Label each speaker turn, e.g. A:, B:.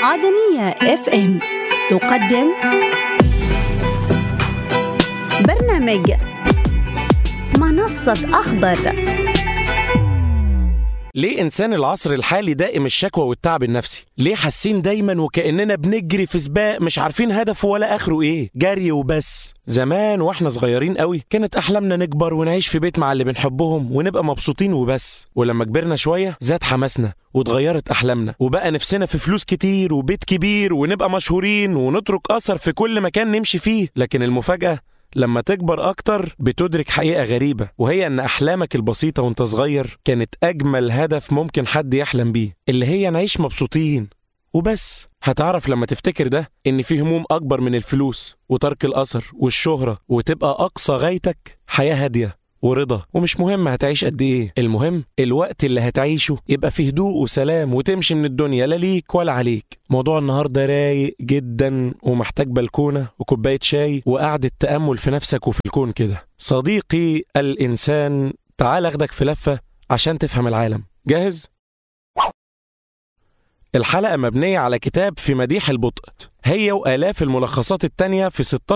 A: آدمية اف ام تقدم برنامج منصة أخضر
B: ليه إنسان العصر الحالي دائم الشكوى والتعب النفسي؟ ليه حاسين دايما وكأننا بنجري في سباق مش عارفين هدفه ولا آخره إيه؟ جري وبس زمان واحنا صغيرين قوي كانت أحلامنا نكبر ونعيش في بيت مع اللي بنحبهم ونبقى مبسوطين وبس ولما كبرنا شوية زاد حماسنا واتغيرت أحلامنا وبقى نفسنا في فلوس كتير وبيت كبير ونبقى مشهورين ونترك أثر في كل مكان نمشي فيه لكن المفاجأة لما تكبر أكتر بتدرك حقيقة غريبة وهي إن أحلامك البسيطة وأنت صغير كانت أجمل هدف ممكن حد يحلم بيه اللي هي نعيش مبسوطين وبس هتعرف لما تفتكر ده إن في هموم أكبر من الفلوس وترك الأثر والشهرة وتبقى أقصى غايتك حياة هادية ورضا ومش مهم هتعيش قد ايه المهم الوقت اللي هتعيشه يبقى فيه هدوء وسلام وتمشي من الدنيا لا ليك ولا عليك موضوع النهارده رايق جدا ومحتاج بلكونه وكوبايه شاي وقعده تامل في نفسك وفي الكون كده صديقي الانسان تعال اخدك في لفه عشان تفهم العالم جاهز الحلقة مبنية على كتاب في مديح البطء هي وآلاف الملخصات التانية في 16